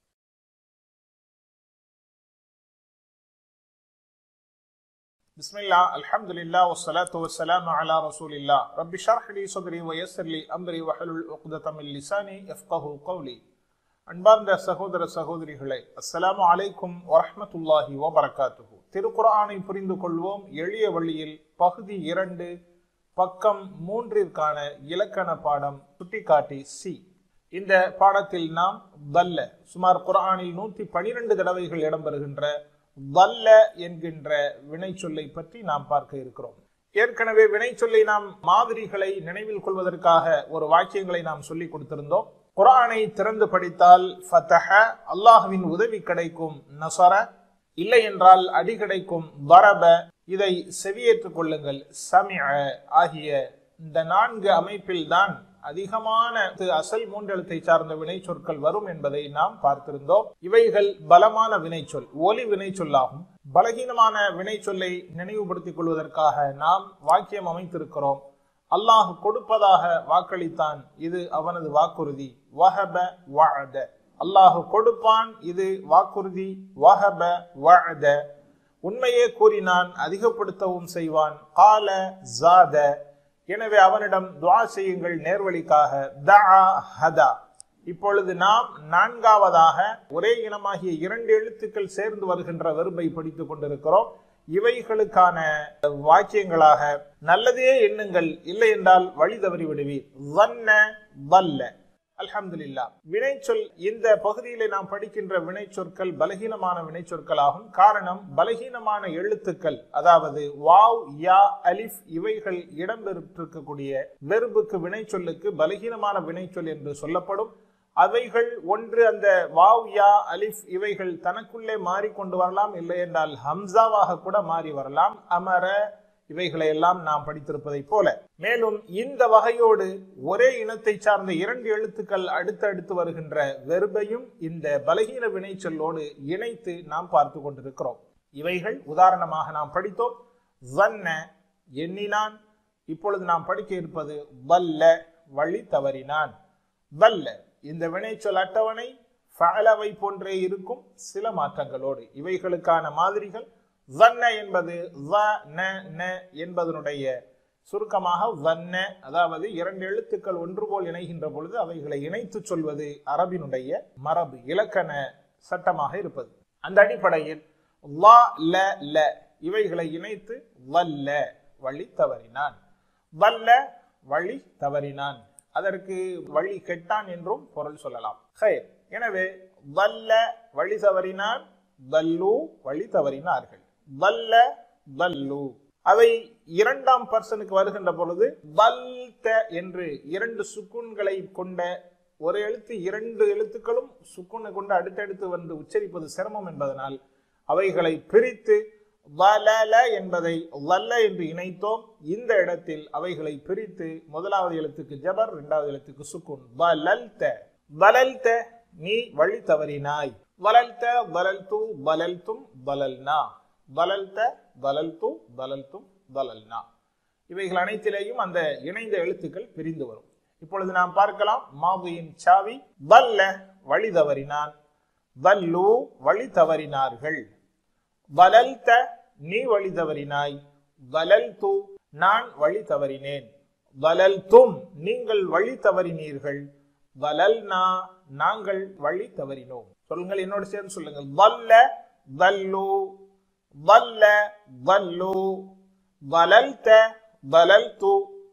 بسم الله الحمد لله والصلاة والسلام على رسول الله رب اشرح لي صدري ويسر لي أمري واحلل عقدة من لساني يفقه قولي அன்பார்ந்த சகோதர சகோதரிகளே அஸ்ஸலாமு அலைக்கும் வரஹ்மத்துல்லாஹி வபரகாத்துஹு திருக்குர்ஆனை புரிந்து கொள்வோம் எளிய வழியில் பகுதி இரண்டு பக்கம் மூன்றிற்கான இலக்கண பாடம் சுட்டிக்காட்டி சி இந்த பாடத்தில் நாம் தல்ல சுமார் குர்ஆனில் நூத்தி பனிரெண்டு தடவைகள் இடம்பெறுகின்ற வல்ல என்கின்ற வினைச்சொல்லை பற்றி நாம் பார்க்க இருக்கிறோம் ஏற்கனவே வினைச்சொல்லை நாம் மாதிரிகளை நினைவில் கொள்வதற்காக ஒரு வாக்கியங்களை நாம் சொல்லி கொடுத்திருந்தோம் குரானை திறந்து படித்தால் ஃபத்தஹ அல்லாஹுவின் உதவி கிடைக்கும் நசர இல்லை என்றால் அடி கிடைக்கும் வரப இதை செவியேற்றுக் கொள்ளுங்கள் சமிஅ ஆகிய இந்த நான்கு அமைப்பில் தான் அதிகமான அசல் மூன்றெழுத்தை சார்ந்த வினை சொற்கள் வரும் என்பதை நாம் பார்த்திருந்தோம் இவைகள் பலமான வினைச்சொல் ஒலி வினைச்சொல்லாகும் பலகீனமான வினைச்சொல்லை நினைவுபடுத்திக் கொள்வதற்காக நாம் வாக்கியம் அமைத்திருக்கிறோம் அல்லாஹ் கொடுப்பதாக வாக்களித்தான் இது அவனது வாக்குறுதி வஹப வஅத அல்லாஹ் கொடுப்பான் இது வாக்குறுதி வஹப வஅத உண்மையே கூறினான் அதிகப்படுத்தவும் செய்வான் கால ஜாத எனவே அவனிடம் துவா செய்யுங்கள் நேர்வழிக்காக தஆ ஹதா இப்பொழுது நாம் நான்காவதாக ஒரே இனமாகிய இரண்டு எழுத்துக்கள் சேர்ந்து வருகின்ற வெறுப்பை படித்துக் கொண்டிருக்கிறோம் இவைகளுக்கான வாக்கியங்களாக நல்லதே எண்ணுங்கள் இல்லை என்றால் வழி தவறி விடுவீர் வன்ன வல்ல அல்ஹம்துலில்லா வினைச்சொல் இந்த பகுதியிலே நாம் படிக்கின்ற வினைச்சொற்கள் பலகீனமான வினைச்சொற்களாகும் காரணம் பலகீனமான எழுத்துக்கள் அதாவது வாவ் யா அலிஃப் இவைகள் இடம்பெற்றிருக்கக்கூடிய வெறுப்புக்கு வினைச்சொல்லுக்கு பலகீனமான வினைச்சொல் என்று சொல்லப்படும் அவைகள் ஒன்று அந்த வாவ் யா அலிஃப் இவைகள் தனக்குள்ளே மாறிக்கொண்டு வரலாம் இல்லை என்றால் ஹம்சாவாக கூட மாறி வரலாம் அமர இவைகளை எல்லாம் நாம் படித்திருப்பதை போல மேலும் இந்த வகையோடு ஒரே இனத்தை சார்ந்த இரண்டு எழுத்துக்கள் அடுத்தடுத்து வருகின்ற வெறுபையும் இந்த பலகீன வினைச்சொல்லோடு இணைத்து நாம் பார்த்து கொண்டிருக்கிறோம் இவைகள் உதாரணமாக நாம் படித்தோம் வன்ன எண்ணினான் இப்பொழுது நாம் படிக்க இருப்பது வல்ல வழி தவறினான் வல்ல இந்த வினைச்சொல் அட்டவணை ஃபஅலவை போன்றே இருக்கும் சில மாற்றங்களோடு இவைகளுக்கான மாதிரிகள் வன்ன என்பது வ ந ந என்பதனுடைய சுருக்கமாக வன்ன அதாவது இரண்டு எழுத்துக்கள் ஒன்று போல் இணைகின்ற பொழுது அவைகளை இணைத்து சொல்வது அரபினுடைய மரபு இலக்கண சட்டமாக இருப்பது அந்த அடிப்படையில் வ ல ல இவைகளை இணைத்து வல்ல வழி தவறினான் வல்ல வழி தவறினான் அதற்கு வழி கெட்டான் என்றும் பொருள் சொல்லலாம் எனவே வல்ல வழி தவறினான் வல்லு வழி தவறினார்கள் வல்ல வல்லு அவை இரண்டாம் பர்சனுக்கு வருகின்ற பொழுது வல்த என்று இரண்டு சுக்குன்களை கொண்ட ஒரு எழுத்து இரண்டு எழுத்துக்களும் சுக்குனை கொண்டு அடுத்தடுத்து வந்து உச்சரிப்பது சிரமம் என்பதனால் அவைகளை பிரித்து வலல என்பதை வல்ல என்று இணைத்தோம் இந்த இடத்தில் அவைகளை பிரித்து முதலாவது எழுத்துக்கு ஜபர் இரண்டாவது எழுத்துக்கு சுக்குன் வலல்த வலல்த நீ வழி தவறினாய் வலல்த வலல்து வலல்தும் வலல்னா வலல்த வலல்து வலல்தும் வலல்னா இவைகள் அனைத்திலேயும் அந்த இணைந்த எழுத்துக்கள் பிரிந்து வரும் இப்பொழுது நாம் பார்க்கலாம் மாவியின் சாவி வல்ல வழி தவறினான் வல்லு வழி தவறினார்கள் வலல்த நீ வழி தவறினாய் வலல் தூ நான் வழி தவறினேன் வலல் தும் நீங்கள் வழி தவறினீர்கள் வலல் நா நாங்கள் வழி தவறினோம் சொல்லுங்கள் என்னோட சேர்ந்து சொல்லுங்கள் வல்ல வல்லு வல்ல வல்லு வலல்த வலல்து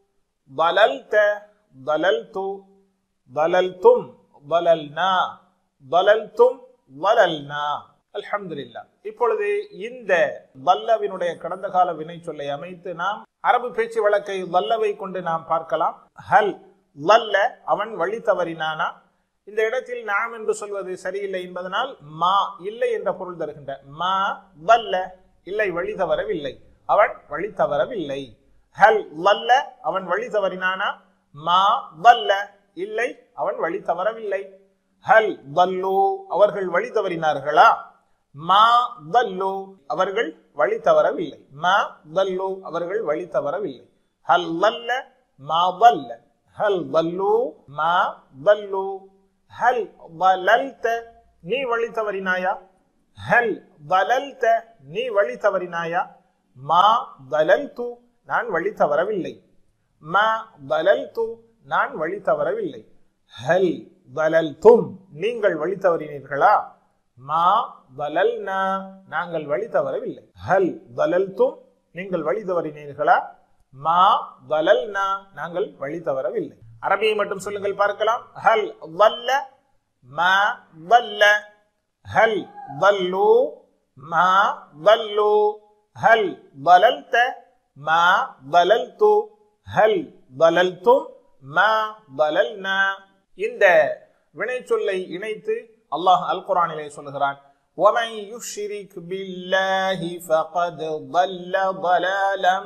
வலல்த வலல்து வலல்தும் வலல்னா வலல்தும் வலல்னா அல்ஹம்துலில்லா இப்பொழுது இந்த வல்லவினுடைய கடந்த கால வினை சொல்லை அமைத்து நாம் அரபு பேச்சு வழக்கை வல்லவை கொண்டு நாம் பார்க்கலாம் ஹல் வல்ல அவன் வழி தவறினானா இந்த இடத்தில் நாம் என்று சொல்வது சரியில்லை என்பதனால் மா இல்லை என்ற பொருள் தருகின்ற மா வல்ல இல்லை வழி தவறவில்லை அவன் வழி தவறவில்லை ஹல் வல்ல அவன் வழி தவறினானா மா வல்ல இல்லை அவன் வழி தவறவில்லை ஹல் வல்லு அவர்கள் வழி தவறினார்களா மா தல்லு அவர்கள் வழி தவறவில்லை மா தல்லு அவர்கள் வழி தவறவில்லை ஹல் வல்ல மா வல்ல ஹல் வல்லு மா வல்லு ஹல் வலல்த நீ வழி தவறினாயா ஹல் வலல்த நீ வழி தவறினாயா மா வலல்து நான் வழி தவறவில்லை மா வலல்து நான் வழி தவறவில்லை ஹல் வலல்தும் நீங்கள் வழி தவறினீர்களா மா வலல்னா நாங்கள் வழி தவறவில்லை ஹல் வலல்தும் நீங்கள் வழி தவறினீர்களா மா வலல்னா நாங்கள் வழி தவறவில்லை அரபியை மட்டும் சொல்லுங்கள் பார்க்கலாம் ஹல் வல்ல மா வல்ல ஹல் வல்லு மா வல்லு ஹல் வலல்த மா வலல்து ஹல் வலல்தும் மா வலல்னா இந்த வினைச்சொல்லை இணைத்து அல்லாஹ் அல் குரானிலே சொல்கிறான் وَمَن يُشْرِكْ بِاللَّهِ فَقَدْ ضَلَّ ضَلَالًا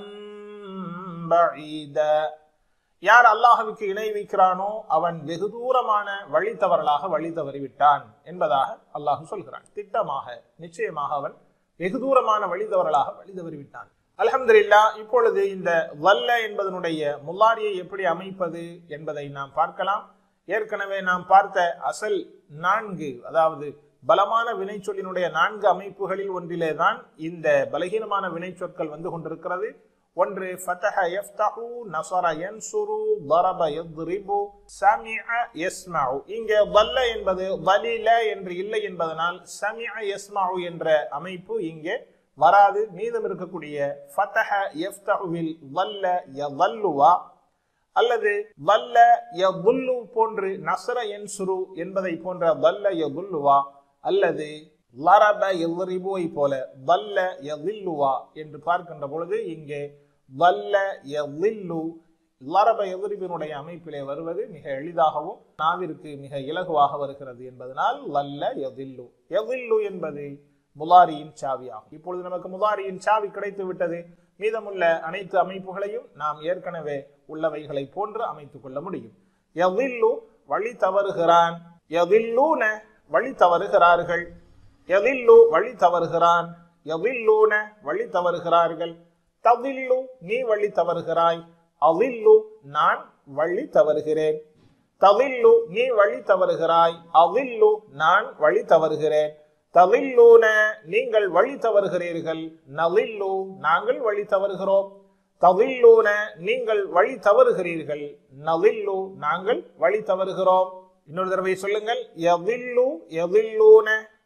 بَعِيدًا யார் அல்லாஹ்வுக்கு இணை வைக்கிறானோ அவன் வெகு தூரமான வழி தவறலாக வழி தவறிவிட்டான் என்பதாக அல்லாஹ் சொல்கிறான் திட்டமாக நிச்சயமாக அவன் வெகு தூரமான வழி தவறலாக வழி தவறிவிட்டான் அல்ஹம்துலில்லா இப்பொழுது இந்த வல்ல என்பதனுடைய முல்லாரியை எப்படி அமைப்பது என்பதை நாம் பார்க்கலாம் ஏற்கனவே நாம் பார்த்த அசல் நான்கு அதாவது பலமான வினைச்சொல்லினுடைய நான்கு அமைப்புகளில் ஒன்றிலே தான் இந்த பலகீனமான வினைச்சொற்கள் வந்து கொண்டிருக்கிறது ஒன்று ஃபதஹ யஃப்தஹு நஸர யன்சுரு ضرب يضرب சமிஅ யஸ்மஉ இங்கே வல்ல என்பது வலில என்று இல்லை என்பதனால் சமிஅ யஸ்மஉ என்ற அமைப்பு இங்கே வராது மீதம் இருக்கக்கூடிய ஃபதஹ யஃப்தஹுவில் வல்ல யவல்லுவா அல்லது வல்ல யதுல்லு போன்று நசர என்சுரு என்பதை போன்ற வல்ல யதுல்லுவா அல்லது லரப எல்ரிபுவை போல வல்ல யதில்லுவா என்று பார்க்கின்ற பொழுது இங்கே வல்ல யதில்லு லரப எதிரிபினுடைய அமைப்பிலே வருவது மிக எளிதாகவும் நாவிற்கு மிக இலகுவாக வருகிறது என்பதனால் வல்ல யதில்லு யதில்லு என்பது முலாரியின் சாவியாகும் இப்பொழுது நமக்கு முலாரியின் சாவி கிடைத்து விட்டது மீதமுள்ள அனைத்து அமைப்புகளையும் நாம் ஏற்கனவே உள்ளவைகளை போன்று அமைத்துக் கொள்ள முடியும் எதில்லு வழி தவறுகிறான் எதில்லூன வழி தவறுகிறார்கள் எதில்லு வழி தவறுகிறான் எதில்லூன வழி தவறுகிறார்கள் தவில்லு நீ வழி தவறுகிறாய் அவில்லு நான் வழி தவறுகிறேன் தவில்லு நீ வழி தவறுகிறாய் அவில்லு நான் வழி தவறுகிறேன் தவில்லூன நீங்கள் வழி தவறுகிறீர்கள் நவில்லு நாங்கள் வழி தவறுகிறோம் தவில்லூன நீங்கள் வழி தவறுகிறீர்கள் நவில்லு நாங்கள் வழி தவறுகிறோம் இன்னொரு தடவை சொல்லுங்கள் எவில்லு எவில்லூன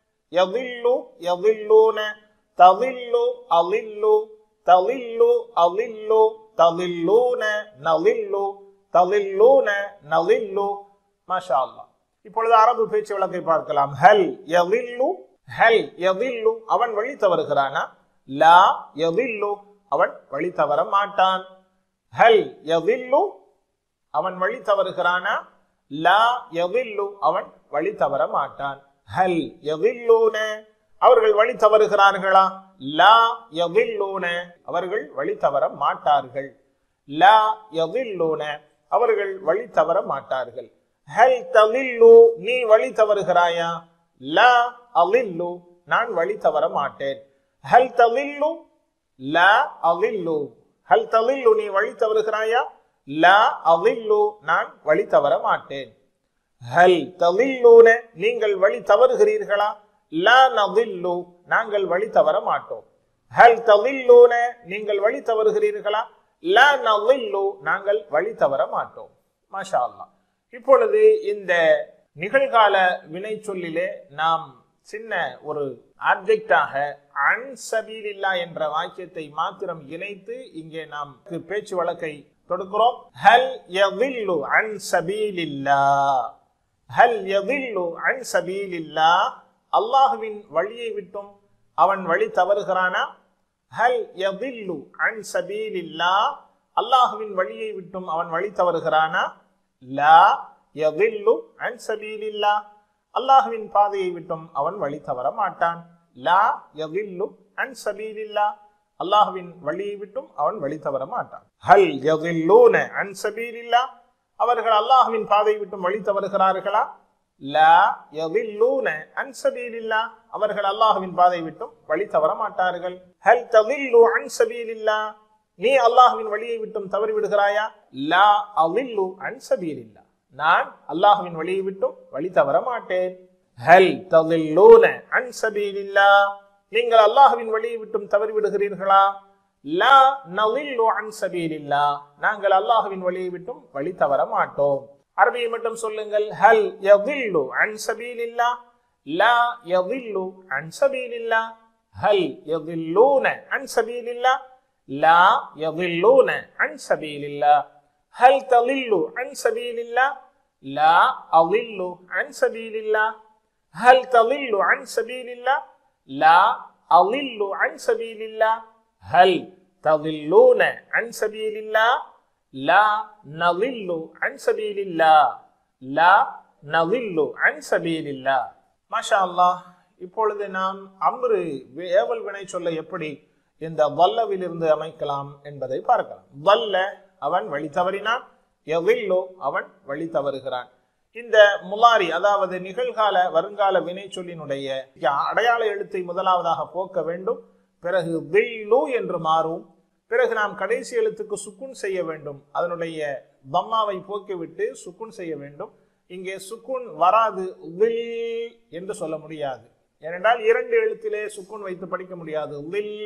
எவில்லு எவில்லூன தவில்லு அவில்லு தவில்லு அவில்லு தவில்லூன நவில்லு தவில்லூன நவில்லு மாஷா அல்லாஹ் இப்பொழுது அரபு பேச்சு வழக்கை பார்க்கலாம் ஹல் எவில்லு ஹல் எவில்லு அவன் வழி தவறுகிறானா லா எவில்லு அவன் வழி தவற மாட்டான் ஹல் எவில்லு அவன் வழி தவறுகிறானா லா எவில்லு அவன் வழி தவற மாட்டான் ஹல் எவில்லூன அவர்கள் வழி தவறுகிறார்களா லா எவில்லூன அவர்கள் வழி தவற மாட்டார்கள் லா எவில்லூன அவர்கள் வழி தவற மாட்டார்கள் ஹல் தவில்லு நீ வழி தவறுகிறாயா லா அவில்லு நான் வழி தவற மாட்டேன் ஹல் தவில்லு லா அவில்லு ஹல் தவில்லு நீ வழி தவறுகிறாயா லா அவில்லு நான் வழி தவற மாட்டேன் ஹல் தவில்லூன நீங்கள் வழி தவறுகிறீர்களா லா நவில்லு நாங்கள் வழி தவற மாட்டோம் ஹல் தவில்லூன நீங்கள் வழி தவறுகிறீர்களா லா நவில்லு நாங்கள் வழி தவற மாட்டோம் மாஷா அல்லாஹ் இப்பொழுது இந்த நிகழ்கால வினை சொல்லிலே நாம் சின்ன ஒரு ஆப்ஜெக்டாக அன்சபீலில்லா என்ற வாக்கியத்தை மாத்திரம் இணைத்து இங்கே நாம் பேச்சு வழக்கை தொடுக்கிறோம் ஹல் யதில்லு அன் சபீலில்லா ஹல் யதில்லு அன் சபீலில்லா அல்லாஹுவின் வழியை விட்டும் அவன் வழி தவறுகிறானா ஹல் யதில்லு அன் சபீலில்லா அல்லாஹுவின் வழியை விட்டும் அவன் வழி தவறுகிறானா லா யதில்லு அன் சபீலில்லா அல்லாஹுவின் பாதையை விட்டும் அவன் வழி தவற மாட்டான் லா யதில்லு அன் சபீலில்லா அல்லாஹுவின் வழியை விட்டும் அவன் வழி தவற மாட்டான் ஹல் யதில்லூன அன் சபீலில்லா அவர்கள் அல்லாஹுவின் பாதையை விட்டும் வழி தவறுகிறார்களா லா யதில்லூன அன் சபீலில்லாஹ் அவர்கள் அல்லாஹ்வின் பாதை விட்டும் வழி தவற மாட்டார்கள் ஹல் ததில்லு அன் சபீலில்லாஹ் நீ அல்லாஹ்வின் வழியை விட்டும் தவறி விடுகிறாயா லா அலில்லு அன் சபீலில்லாஹ் நான் அல்லாஹ்வின் வழியை விட்டும் வழி தவற மாட்டேன் ஹல் ததில்லூன அன் சபீலில்லாஹ் நீங்கள் அல்லாஹ்வின் வழியை விட்டும் தவறி விடுகிறீர்களா லா நலில்லு அன் சபீலில்லாஹ் நாங்கள் அல்லாஹ்வின் வழியை விட்டும் வழி தவற மாட்டோம் அரபியை மட்டும் சொல்லுங்கள் ஹல் யதில்லு அன் சபீலில்லாஹ் லா யதில்லு அன் சபீலில்லாஹ் ஹல் யதில்லூன அன் சபீலில்லாஹ் லா யதில்லூன அன் சபீலில்லாஹ் ஹல் தலில்லு அன் சபீலில்லாஹ் லா அலில்லு அன் சபீலில்லாஹ் ஹல் தலில்லு அன் சபீலில்லாஹ் லா அலில்லு அன் சபீலில்லாஹ் ஹல் ததில்லூன அன் சபீலில்லாஹ் லா நலில்லு அன் சபீலில்லாஹ் லா நலில்லு அன் சபீலில்லாஹ் மாஷா அல்லாஹ் இப்பொழுது நாம் அம்ரு ஏவல் வினை சொல்ல எப்படி இந்த வல்லவிலிருந்து அமைக்கலாம் என்பதை பார்க்கலாம் வல்ல அவன் வழி தவறினான் எவில்லோ அவன் வழி தவறுகிறான் இந்த முலாரி அதாவது நிகழ்கால வருங்கால வினை சொல்லினுடைய அடையாள எழுத்தை முதலாவதாக போக்க வேண்டும் பிறகு வில்லு என்று மாறும் பிறகு நாம் கடைசி எழுத்துக்கு சுக்குன் செய்ய வேண்டும் அதனுடைய தம்மாவை போக்கிவிட்டு சுக்குன் செய்ய வேண்டும் இங்கே சுக்குன் வராது வில் என்று சொல்ல முடியாது ஏனென்றால் இரண்டு எழுத்திலே சுக்குன் வைத்து படிக்க முடியாது வில்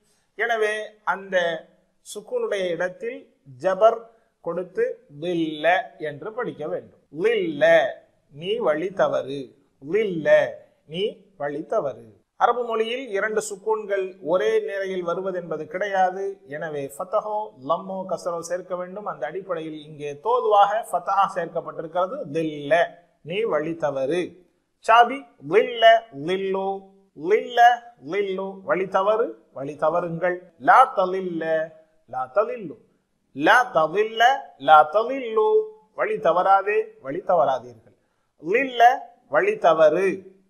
எனவே அந்த சுக்குனுடைய இடத்தில் ஜபர் கொடுத்து லில்ல என்று படிக்க வேண்டும் லில்ல நீ வழி தவறு லில்ல நீ வழி தவறு அரபு மொழியில் இரண்டு சுக்கூன்கள் ஒரே நிலையில் வருவது என்பது கிடையாது எனவே ஃபத்தஹோ லம்மோ கசரோ சேர்க்க வேண்டும் அந்த அடிப்படையில் இங்கே தோதுவாக ஃபத்தஹா சேர்க்கப்பட்டிருக்கிறது தில்ல நீ வழி தவறு சாபி லில்ல லில்லு லில்ல லில்லு வழி தவறு வழி தவறுங்கள் லா தலில்ல லா தலில்லு லா தவில்ல லா தவில்லு வழி தவறாதே வழி தவறாதீர்கள் லில்ல வழி தவறு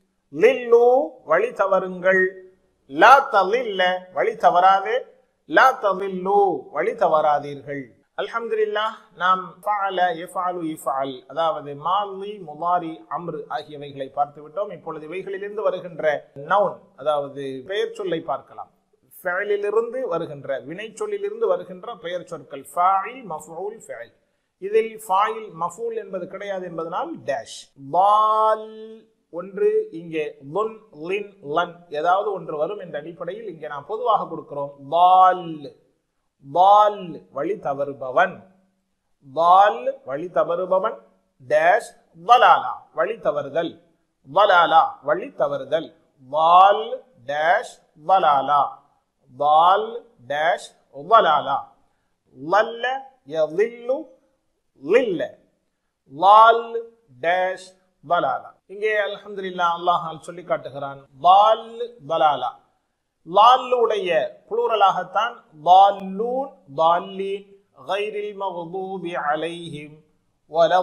லில்லு வழி தவறுங்கள் லா தலில்ல வழி தவறாதே லா தவில்லு வழி தவறாதீர்கள் அல்ஹம்துலில்லாஹ் நாம் ஃபஅல யஃஅலு இஃஅல் அதாவது மாலி முதாரி அம்ரு ஆகியவைகளை பார்த்து விட்டோம் இப்பொழுது இவைகளிலிருந்து வருகின்ற நவுன் அதாவது பெயர் சொல்லை பார்க்கலாம் ஃபெயலிலிருந்து வருகின்ற வினை சொல்லிலிருந்து வருகின்ற பெயர் சொற்கள் ஃபாயில் மஃபூல் ஃபெயல் இதில் ஃபாயில் மஃபூல் என்பது கிடையாது என்பதனால் டேஷ் பால் ஒன்று இங்கே லுன் லின் லன் ஏதாவது ஒன்று வரும் என்ற அடிப்படையில் இங்கே நாம் பொதுவாக கொடுக்கிறோம் பால் பால் வழி தவறுபவன் பால் வழி தவறுபவன் டேஷ் வலாலா வழி தவறுதல் வலாலா வழி தவறுதல் பால் டேஷ் வலாலா ضال داش ضلالا ضل يضل ضل ضال டேஷ் பலாலா இங்கே அல்ஹம்துலில்லாஹ் அல்லாஹ் சொல்லி காட்டுகிறான் பால் பலாலா லால்லுடைய புளூரலாகத்தான் பால்லூன் பால்லீன் غير المغضوب عليهم ولا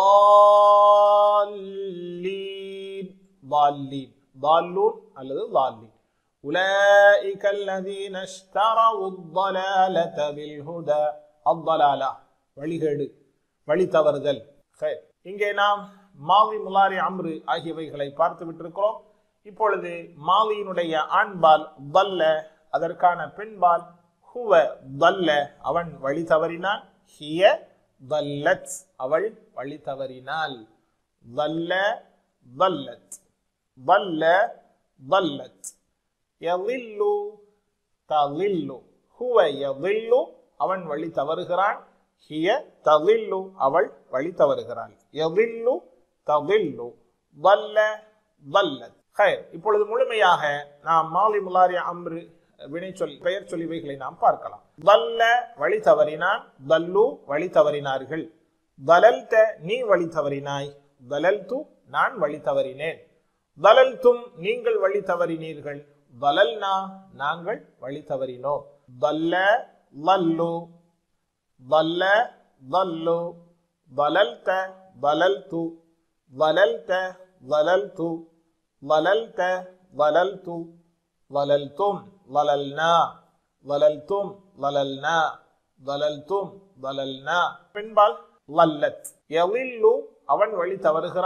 الضالين ضالين ضالون அல்லது ضالين أولئك الذين اشتروا الضلالة بالهدى الضلالة வழிகேடு வழி தவறுதல் இங்கே நாம் மாவி முலாரி அம்ரு ஆகியவைகளை பார்த்து விட்டிருக்கிறோம் இப்பொழுது மாலியினுடைய ஆண்பால் தல்ல அதற்கான பெண்பால் ஹுவ தல்ல அவன் வழி தவறினான் ஹிய தல்லத் அவள் வழி தவறினாள் தல்ல தல்லத் தல்ல தல்லத் யதில்லு தலில்லு ஹுவ யதில்லு அவன் வழி தவறுகிறான் ஹிய தலில்லு அவள் வழி தவறுகிறாள் யதில்லு ததில்லு வல்ல வல்லத் ஹைர் இப்பொழுது முழுமையாக நாம் மாலி முலாரி அம்ரு வினை சொல் பெயர் சொல்லிவைகளை நாம் பார்க்கலாம் வல்ல வழி தவறினான் தல்லு வழி தவறினார்கள் தலல்த நீ வழி தவறினாய் தலல்து நான் வழி தவறினேன் தலல்தும் நீங்கள் வழி தவறினீர்கள் வலல்னா நாங்கள் வழி தவறினோம் வல்ல வல்லு வல்ல வல்லு வலல்த வலல்து வலல்த வலல்து வலல்த வலல்து வலல்தும் வலல்னா வலல்தும் வலல்னா வலல்தும் வலல்னா பெண்பால் வல்லத் எவில்லு அவன் வழி தவறுகிறான்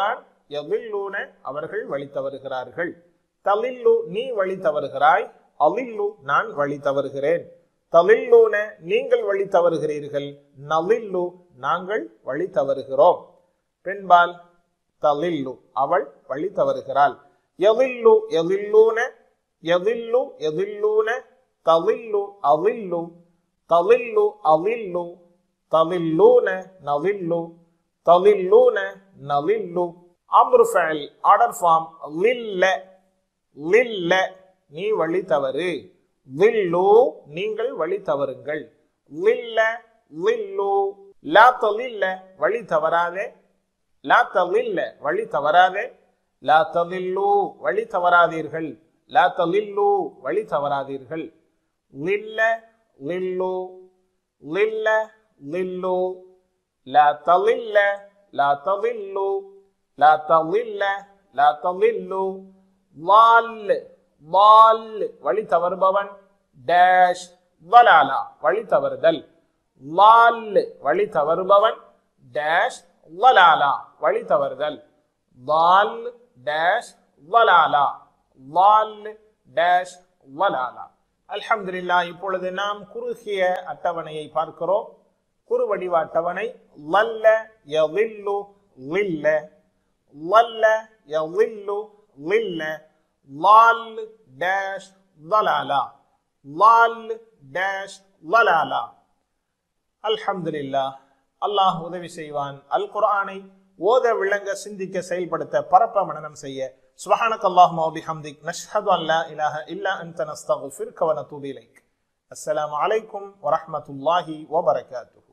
யதில்லூன அவர்கள் வழி தவறுகிறார்கள் தலில்லு நீ வழி தவறுகிறாய் அலில்லு நான் வழி தவறுகிறேன் தலில்லூன நீங்கள் வழி தவறுகிறீர்கள் நலில்லு நாங்கள் வழி தவறுகிறோம் பெண்பால் தலில்லு அவள் வழி தவறுகிறாள் எதில்லு எதில்லூன எதில்லு எதில்லூன தலில்லு அலில்லு தலில்லு அலில்லு தலில்லூன நலில்லு தலில்லூன நலில்லு அம்ரு ஃபஅல் ஆர்டர் ஃபார்ம் லில்ல லில்ல நீ வழி தவறு லில்லு நீங்கள் வழி தவறுங்கள் லில்ல லில்லு லா தலில்ல வழி தவறாதே லா தலில்ல வழி தவறாதே லா தலில்லு வழி தவறாதீர்கள் லா தலில்லு வழி தவறாதீர்கள் லில்ல லில்லு லில்ல லில்லு லா தலில்ல லா தலில்லு லா தலில்ல லா தலில்லு வால் வால் வழி தவறுபவன் டேஷ் வலாலா வழி தவறுதல் வால் வழி தவறுபவன் டேஷ் வலாலா வழி தவறுதல் வால் டேஷ் வலாலா வால் டேஷ் வலாலா அல்ஹம்துலில்லா இப்பொழுது நாம் குறுகிய அட்டவணையை பார்க்கிறோம் குறுவடிவ அட்டவணை லல்ல யலில்லு லில்ல லல்ல யலில்லு லில்ல லால் டேஷ் லலாலா லால் டேஷ் லலாலா அல்ஹம்துலில்லா அல்லாஹ் உதவி செய்வான் அல் குர்ஆனை ஓத விளங்க சிந்திக்க செயல்படுத்த பரப்ப மனனம் செய்ய சுபஹானக் அல்லாஹும்ம வ பிஹம்திக் நஷ்ஹது அன் லா இலாஹ இல்லா அன்த நஸ்தக்ஃபிருக வ நதூபு இலைக் அஸ்ஸலாமு அலைக்கும் வ ரஹ்மத்துல்லாஹி வ பரகாத்துஹு